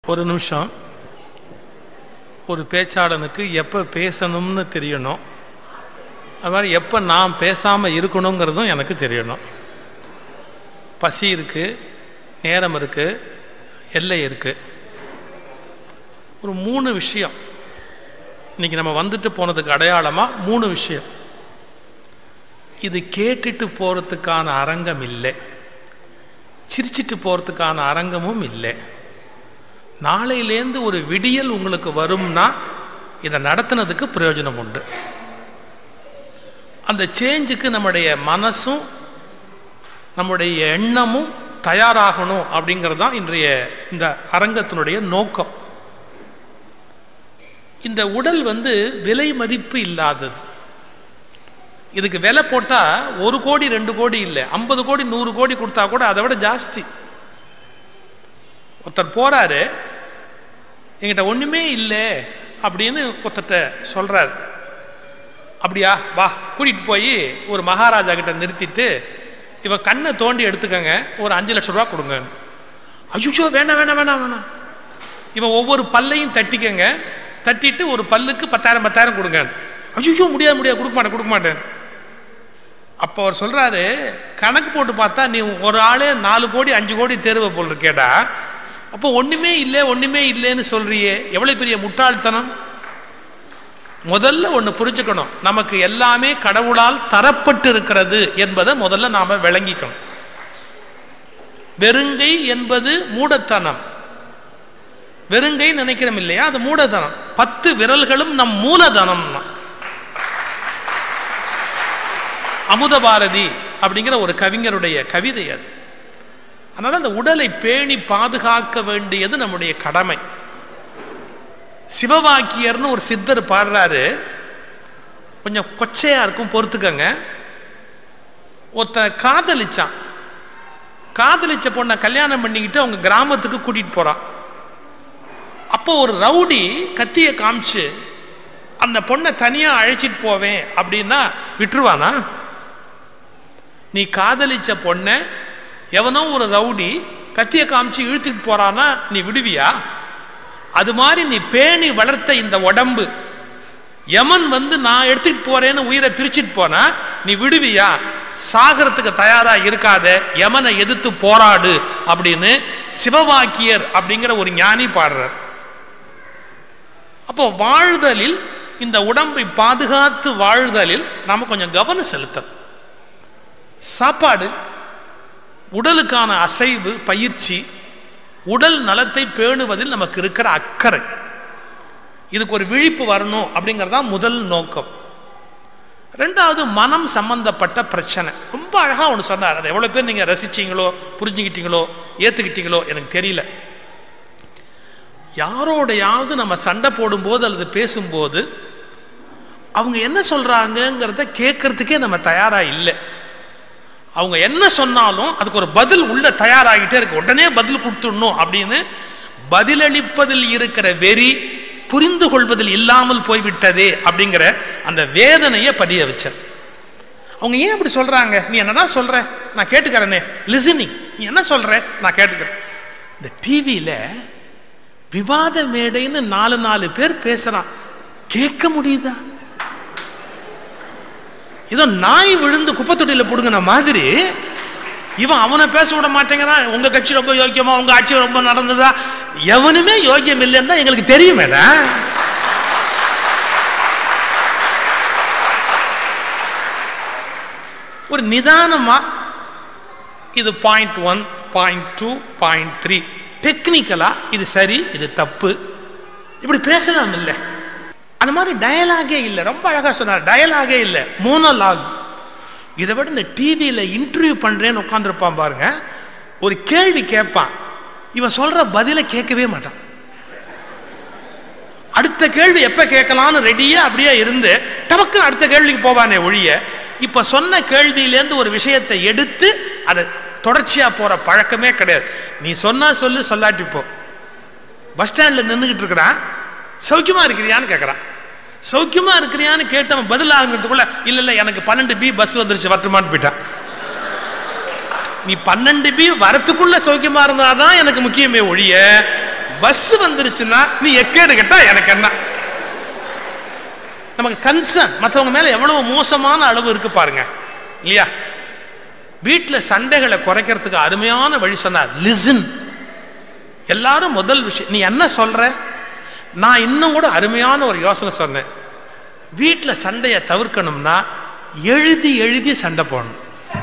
ஒரு நிமிஷம் ஒரு பேச்சாளனுக்கு எப்போ பேசணும்னு தெரியணும் அது மாதிரி எப்போ நான் பேசாமல் இருக்கணுங்கிறதும் எனக்கு தெரியணும் பசி இருக்குது நேரம் இருக்குது எல்லை இருக்குது ஒரு மூணு விஷயம் இன்னைக்கு நம்ம வந்துட்டு போனதுக்கு அடையாளமாக மூணு விஷயம் இது கேட்டுட்டு போகிறதுக்கான அரங்கம் இல்லை சிரிச்சிட்டு போகிறதுக்கான அரங்கமும் இல்லை நாளையிலேருந்து ஒரு விடியல் உங்களுக்கு வரும்னா இதை நடத்துனதுக்கு பிரயோஜனம் உண்டு அந்த சேஞ்சுக்கு நம்முடைய மனசும் நம்முடைய எண்ணமும் தயாராகணும் அப்படிங்கிறது தான் இன்றைய இந்த அரங்கத்தினுடைய நோக்கம் இந்த உடல் வந்து விலை மதிப்பு இல்லாதது இதுக்கு விலை போட்டால் ஒரு கோடி ரெண்டு கோடி இல்லை ஐம்பது கோடி நூறு கோடி கொடுத்தா கூட அதை விட ஜாஸ்தி ஒருத்தர் போறாரு என்கிட்ட ஒண்ணுமே இல்லை அப்படின்னு ஒருத்தர்கிட்ட சொல்றாரு அப்படியா வா கூட்டிட்டு போய் ஒரு மகாராஜா கிட்ட நிறுத்திட்டு இவன் கண்ணை தோண்டி எடுத்துக்கங்க ஒரு அஞ்சு லட்சம் ரூபா கொடுங்க அய்யோ வேணாம் வேணாம் வேணாம் வேணாம் இவன் ஒவ்வொரு பல்லையும் தட்டிக்கங்க தட்டிட்டு ஒரு பல்லுக்கு பத்தாயிரம் பத்தாயிரம் கொடுங்க அய்யோ முடியாது முடியாது கொடுக்க மாட்டேன் கொடுக்க மாட்டேன் அப்போ அவர் சொல்றாரு கணக்கு போட்டு பார்த்தா நீ ஒரு ஆளே நாலு கோடி அஞ்சு கோடி தேர்வை போல் இருக்கேடா அப்போ ஒண்ணுமே இல்லை ஒண்ணுமே இல்லைன்னு சொல்றியே எவ்வளவு பெரிய முட்டாள்தனம் முதல்ல ஒன்று புரிஞ்சுக்கணும் நமக்கு எல்லாமே கடவுளால் தரப்பட்டு இருக்கிறது என்பதை முதல்ல நாம விளங்கிக்கணும் வெறுங்கை என்பது மூடத்தனம் வெறுங்கை நினைக்கிறோம் இல்லையா அது மூடதனம் பத்து விரல்களும் நம் மூலதனம் அமுத பாரதி அப்படிங்கிற ஒரு கவிஞருடைய கவிதை அது அதனால அந்த உடலை பேணி பாதுகாக்க வேண்டியது நம்முடைய கடமை சிவவாக்கியர்னு ஒரு சித்தர் பாடுறாரு கொஞ்சம் கொச்சையா இருக்கும் பொறுத்துக்கங்க ஒருத்தன் காதலிச்சான் காதலிச்ச பொண்ணை கல்யாணம் பண்ணிக்கிட்டு அவங்க கிராமத்துக்கு கூட்டிட்டு போறான் அப்போ ஒரு ரவுடி கத்திய காமிச்சு அந்த பொண்ணை தனியா அழைச்சிட்டு போவேன் அப்படின்னா விட்டுருவானா நீ காதலிச்ச பொண்ணை எவனோ ஒரு ரவுடி கத்திய காமிச்சு இழுத்துட்டு போறானா நீ விடுவியா அது மாதிரி நீ பேணி வளர்த்த இந்த உடம்பு யமன் வந்து நான் எடுத்துட்டு போறேன்னு உயிரை பிரிச்சுட்டு போனா நீ விடுவியா சாகரத்துக்கு தயாரா இருக்காத யமனை எதிர்த்து போராடு அப்படின்னு சிவவாக்கியர் அப்படிங்கிற ஒரு ஞானி பாடுறார் அப்போ வாழ்தலில் இந்த உடம்பை பாதுகாத்து வாழ்தலில் நாம கொஞ்சம் கவனம் செலுத்தணும் சாப்பாடு உடலுக்கான அசைவு பயிற்சி உடல் நலத்தை பேணுவதில் நமக்கு இருக்கிற அக்கறை இதுக்கு ஒரு விழிப்பு வரணும் அப்படிங்கிறது முதல் நோக்கம் ரெண்டாவது மனம் சம்பந்தப்பட்ட பிரச்சனை ரொம்ப அழகா ஒன்று சொன்னார் அதை எவ்வளோ பேர் நீங்கள் ரசிச்சீங்களோ புரிஞ்சுக்கிட்டீங்களோ ஏற்றுக்கிட்டீங்களோ எனக்கு தெரியல யாரோடையாவது நம்ம சண்டை போடும்போது அல்லது பேசும்போது அவங்க என்ன சொல்றாங்கங்கிறத கேட்கறதுக்கே நம்ம தயாரா இல்லை அவங்க என்ன சொன்னாலும் அதுக்கு ஒரு பதில் உள்ள தயாராகிட்டே இருக்கு உடனே பதில் கொடுத்துடணும் அப்படின்னு பதிலளிப்பதில் இருக்கிற வெறி புரிந்து கொள்வதில் இல்லாமல் போய்விட்டதே அப்படிங்கிற அந்த வேதனையை பதிய வச்சார் அவங்க ஏன் அப்படி சொல்றாங்க நீ என்னதான் சொல்ற நான் கேட்டுக்கிறேனே லிசனிங் நீ என்ன சொல்ற நான் கேட்டுக்கிறேன் இந்த டிவியில விவாத மேடைன்னு நாலு நாலு பேர் பேசுறான் கேட்க முடியுதா ஏதோ நாய் விழுந்து குப்பத்தொட்டியில புடுங்கின மாதிரி இவன் அவனை பேச விட மாட்டேங்கிறான் உங்க கட்சி ரொம்ப யோக்கியமா உங்க ஆட்சி ரொம்ப நடந்ததா எவனுமே யோக்கியம் இல்லைன்னு தான் எங்களுக்கு தெரியுமேட ஒரு நிதானமா இது point one point two point three டெக்னிக்கலா இது சரி இது தப்பு இப்படி பேசலாம் இல்லை அந்த மாதிரி டயலாகே இல்லை ரொம்ப அழகா சொன்னார் டயலாகே இல்லை மோனோலாக் இதை விட இந்த டிவியில் இன்டர்வியூ பண்ணுறேன்னு உட்காந்துருப்பான் பாருங்க ஒரு கேள்வி கேட்பான் இவன் சொல்ற பதிலை கேட்கவே மாட்டான் அடுத்த கேள்வி எப்ப கேட்கலாம்னு ரெடியா அப்படியே இருந்து டபக்குன்னு அடுத்த கேள்விக்கு போவானே ஒழிய இப்ப சொன்ன கேள்வியிலேருந்து ஒரு விஷயத்தை எடுத்து அதை தொடர்ச்சியா போற பழக்கமே கிடையாது நீ சொன்னா சொல்லு சொல்லாட்டி போ பஸ் ஸ்டாண்ட்ல நின்றுகிட்டு இருக்கிறான் சௌக்கியமா இருக்கிறியான்னு கேட்கறான் சௌக்கியமா இருக்கிறியான்னு கேட்டவன் பதில் ஆகுறதுக்குள்ள இல்ல இல்ல எனக்கு பன்னெண்டு பி பஸ் வந்துருச்சு வரட்டுமான்னு போயிட்டான் நீ பன்னெண்டு பி வரத்துக்குள்ள சௌக்கியமா இருந்தாதான் எனக்கு முக்கியமே ஒழிய பஸ் வந்துருச்சுன்னா நீ எக்கேடு கேட்டா எனக்கு என்ன நமக்கு கன்சர்ன் மற்றவங்க மேல எவ்வளவு மோசமான அளவு இருக்கு பாருங்க இல்லையா வீட்டில் சண்டைகளை குறைக்கிறதுக்கு அருமையான வழி சொன்னார் லிசன் எல்லாரும் முதல் விஷயம் நீ என்ன சொல்ற நான் இன்னும் கூட அருமையான ஒரு யோசனை சொன்னேன் வீட்டில் சண்டையை தவிர்க்கணும்னா எழுதி எழுதி சண்டை போடணும்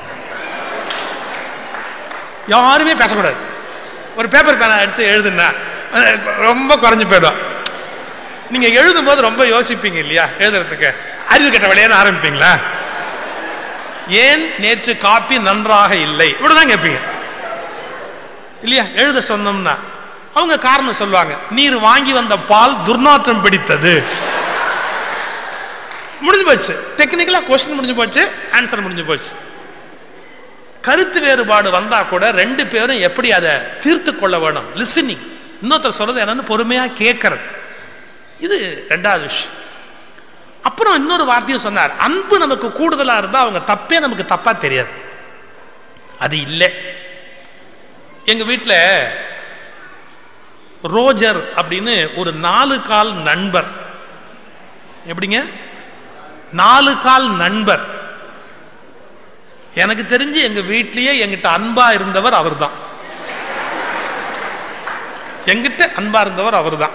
யாருமே பேசக்கூடாது ஒரு பேப்பர் பேனா எடுத்து எழுதுனா அஹ், ரொம்ப குறைஞ்சு போயிடும் நீங்க எழுதும் போது ரொம்ப யோசிப்பீங்க இல்லையா எழுதுறதுக்கு அறிவு கெட்ட விளையாட ஆரம்பிப்பீங்களா ஏன் நேற்று காப்பி நன்றாக இல்லை இப்படிதான் கேட்பீங்க இல்லையா எழுத சொன்னோம்னா அவங்க காரணம் சொல்லுவாங்க நீர் வாங்கி வந்த பால் துர்நாற்றம் பிடித்தது முடிஞ்சு போச்சு டெக்னிக்கலா கொஸ்டின் முடிஞ்சு போச்சு ஆன்சர் முடிஞ்சு போச்சு கருத்து வேறுபாடு வந்தா கூட ரெண்டு பேரும் எப்படி அதை தீர்த்து கொள்ள வேணும் லிசனிங் இன்னொருத்தர் சொல்றது என்னன்னு பொறுமையா கேட்கறது இது ரெண்டாவது விஷயம் அப்புறம் இன்னொரு வார்த்தையும் சொன்னார் அன்பு நமக்கு கூடுதலா இருந்தா அவங்க தப்பே நமக்கு தப்பா தெரியாது அது இல்லை எங்க வீட்டில் ரோஜர் அப்படின்னு ஒரு நாலு கால் நண்பர் எப்படிங்க நாலு கால் நண்பர் எனக்கு தெரிஞ்சு எங்க வீட்லயே எங்கிட்ட அன்பா இருந்தவர் அவர்தான் எங்கிட்ட அன்பா இருந்தவர் அவர்தான்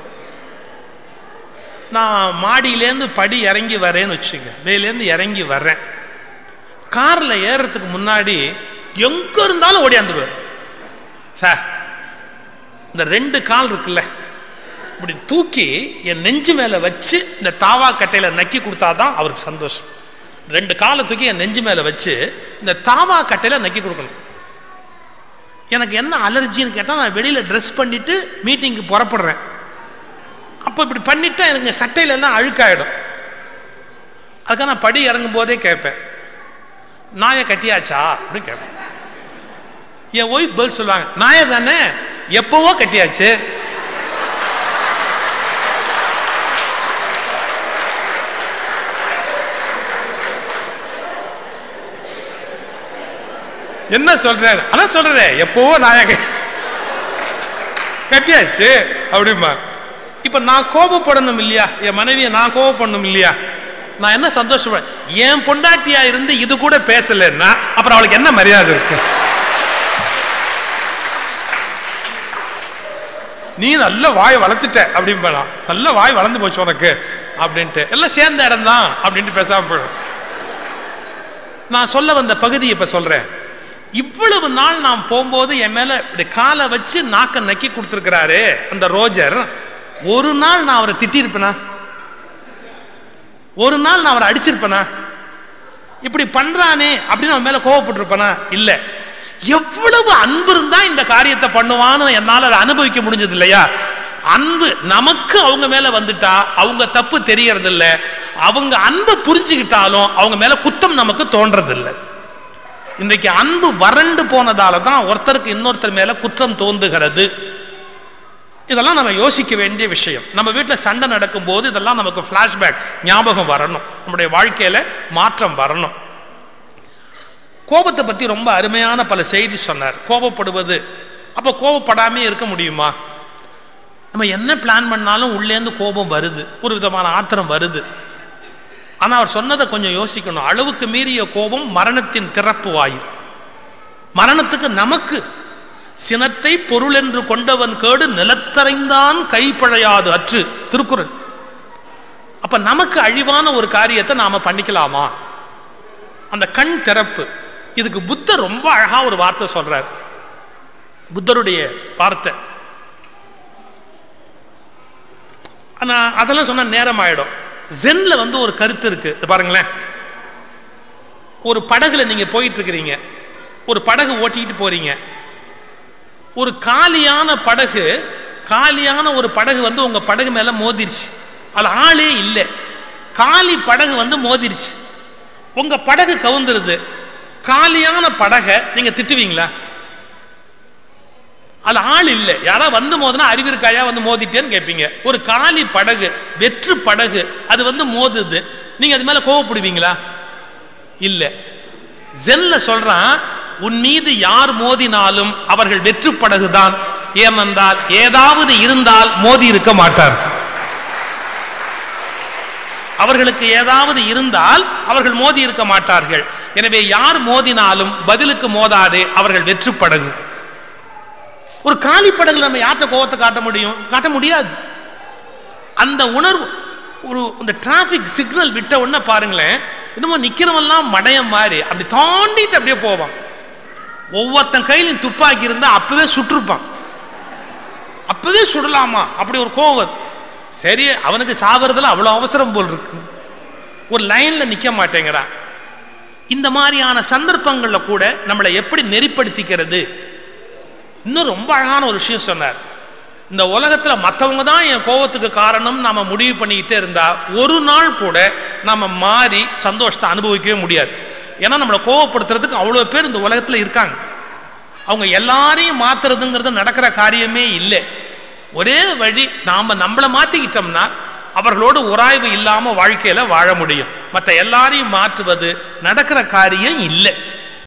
நான் மாடியிலேருந்து படி இறங்கி வரேன்னு வச்சுங்க மேலேருந்து இறங்கி வர்றேன் கார்ல ஏறதுக்கு முன்னாடி எங்க இருந்தாலும் ஓடியாந்துருவார் சார் இந்த ரெண்டு கால் இருக்குல்ல இப்படி தூக்கி என் நெஞ்சு மேல வச்சு இந்த தாவா கட்டையில நக்கி கொடுத்தாதான் அவருக்கு சந்தோஷம் ரெண்டு காலை தூக்கி என் நெஞ்சு மேல வச்சு இந்த தாவா கட்டையில நக்கி கொடுக்கணும் எனக்கு என்ன அலர்ஜின்னு கேட்டால் நான் வெளியில ட்ரெஸ் பண்ணிட்டு மீட்டிங்க்கு புறப்படுறேன் அப்போ இப்படி பண்ணிட்டா எனக்கு சட்டையில எல்லாம் அழுக்காயிடும் அதுக்காக நான் படி இறங்கும் போதே கேட்பேன் நாயை கட்டியாச்சா அப்படின்னு கேட்பேன் என் ஒய்ஃப் பதில் சொல்லுவாங்க நாயை தானே எப்பவோ கட்டியாச்சு என்ன சொல்றாரு அதான் சொல்றேன் எப்பவோ நாயை கட்டி- கட்டியாச்சு அப்படிமா இப்ப நான் கோபப்படணும் இல்லையா என் மனைவியை நான் கோபப்படணும் இல்லையா நான் என்ன சந்தோஷப்பட என் பொண்டாட்டியா இருந்து இது கூட பேசலைன்னா அப்புறம் அவளுக்கு என்ன மரியாதை இருக்கு நீ நல்ல வாய் வளர்த்துட்ட அப்படின்னு நல்ல வாய் வளர்ந்து போச்சு உனக்கு அப்படின்ட்டு எல்லாம் சேர்ந்த இடம் தான் அப்படின்ட்டு பேசாம போயிடும் நான் சொல்ல வந்த பகுதி இப்ப சொல்றேன் இவ்வளவு நாள் நான் போகும்போது என் மேல இப்படி காலை வச்சு நாக்க நக்கி கொடுத்துருக்கிறாரு அந்த ரோஜர் ஒரு நாள் நான் அவரை திட்டிருப்பேனா ஒரு நாள் நான் அவரை அடிச்சிருப்பேனா இப்படி பண்றானே அப்படின்னு அவன் மேல கோவப்பட்டிருப்பேனா இல்ல எவ்வளவு அன்பு இருந்தா இந்த காரியத்தை பண்ணுவான்னு என்னால அதை அனுபவிக்க முடிஞ்சது இல்லையா அன்பு நமக்கு அவங்க மேல வந்துட்டா அவங்க தப்பு தெரியறது இல்ல அவங்க அன்பை புரிஞ்சுக்கிட்டாலும் அவங்க மேல குத்தம் நமக்கு தோன்றது இல்லை இன்றைக்கு அன்பு வறண்டு போனதால தான் ஒருத்தருக்கு இன்னொருத்தர் மேல குற்றம் தோன்றுகிறது இதெல்லாம் நம்ம யோசிக்க வேண்டிய விஷயம் நம்ம வீட்டில் சண்டை நடக்கும்போது இதெல்லாம் நமக்கு ஃப்ளாஷ்பேக் ஞாபகம் வரணும் நம்முடைய வாழ்க்கையில மாற்றம் வரணும் கோபத்தை பத்தி ரொம்ப அருமையான பல செய்தி சொன்னார் கோபப்படுவது அப்ப கோபப்படாமே இருக்க முடியுமா நம்ம என்ன பிளான் பண்ணாலும் உள்ளேந்து கோபம் வருது ஒரு விதமான ஆத்திரம் வருது ஆனா அவர் சொன்னதை கொஞ்சம் யோசிக்கணும் அளவுக்கு மீறிய கோபம் மரணத்தின் திறப்பு வாயில் மரணத்துக்கு நமக்கு சினத்தை பொருள் என்று கொண்டவன் கேடு நிலத்தரைந்தான் கைப்பழையாது அற்று திருக்குறள் அப்ப நமக்கு அழிவான ஒரு காரியத்தை நாம பண்ணிக்கலாமா அந்த கண் திறப்பு இதுக்கு புத்தர் ரொம்ப அழகா ஒரு வார்த்தை சொல்றார் புத்தருடைய வார்த்தை ஆனா அதெல்லாம் சொன்னா நேரம் ஆயிடும் ஜென்ல வந்து ஒரு கருத்து இருக்கு இது பாருங்களேன் ஒரு படகுல நீங்க போயிட்டு இருக்கிறீங்க ஒரு படகு ஓட்டிக்கிட்டு போறீங்க ஒரு காலியான படகு காலியான ஒரு படகு வந்து உங்க படகு மேல மோதிருச்சு அதுல ஆளே இல்லை காலி படகு வந்து மோதிருச்சு உங்க படகு கவுந்துருது காலியான படகை நீங்க திட்டுவீங்களா அதுல ஆள் இல்லை யாரா வந்து மோதுனா அறிவிற்காயா வந்து மோதிட்டேன்னு கேட்பீங்க ஒரு காலி படகு வெற்று படகு அது வந்து மோதுது நீங்க அது மேல கோவப்படுவீங்களா இல்ல ஜென்ல சொல்றான் உன் மீது யார் மோதினாலும் அவர்கள் வெற்று படகுதான் ஏனென்றால் ஏதாவது இருந்தால் மோதி இருக்க மாட்டார் அவர்களுக்கு ஏதாவது இருந்தால் அவர்கள் மோதி இருக்க மாட்டார்கள் எனவே யார் மோதினாலும் பதிலுக்கு மோதாதே அவர்கள் வெற்று படகு ஒரு காலி படகுல நம்ம யார்கிட்ட கோவத்தை காட்ட முடியும் காட்ட முடியாது அந்த உணர்வு ஒரு இந்த டிராஃபிக் சிக்னல் விட்ட உடனே பாருங்களேன் இன்னமும் நிக்கிறவெல்லாம் மடையம் மாதிரி அப்படி தாண்டிட்டு அப்படியே போவான் ஒவ்வொருத்தன் கையிலும் துப்பாக்கி இருந்தா அப்பவே சுட்டிருப்பான் அப்பவே சுடலாமா அப்படி ஒரு கோவம் வரும். சரி அவனுக்கு சாவறதுல அவ்வளவு அவசரம் போல் இருக்கு ஒரு லைன்ல நிக்க மாட்டேங்கிறான் இந்த மாதிரியான சந்தர்ப்பங்கள்ல கூட நம்மளை எப்படி நெறிப்படுத்திக்கிறது இன்னும் ரொம்ப அழகான ஒரு விஷயம் சொன்னார் இந்த உலகத்துல மற்றவங்க தான் என் கோவத்துக்கு காரணம் நாம முடிவு பண்ணிக்கிட்டே இருந்தா ஒரு நாள் கூட நாம மாறி சந்தோஷத்தை அனுபவிக்கவே முடியாது ஏன்னா நம்மளை கோவப்படுத்துறதுக்கு அவ்வளோ பேர் இந்த உலகத்துல இருக்காங்க அவங்க எல்லாரையும் மாத்துறதுங்கிறது நடக்கிற காரியமே இல்லை ஒரே வழி நாம நம்மளை மாத்திக்கிட்டோம்னா அவர்களோடு உராய்வு இல்லாம வாழ்க்கையில வாழ முடியும் மற்ற எல்லாரையும் மாற்றுவது நடக்கிற காரியம் இல்லை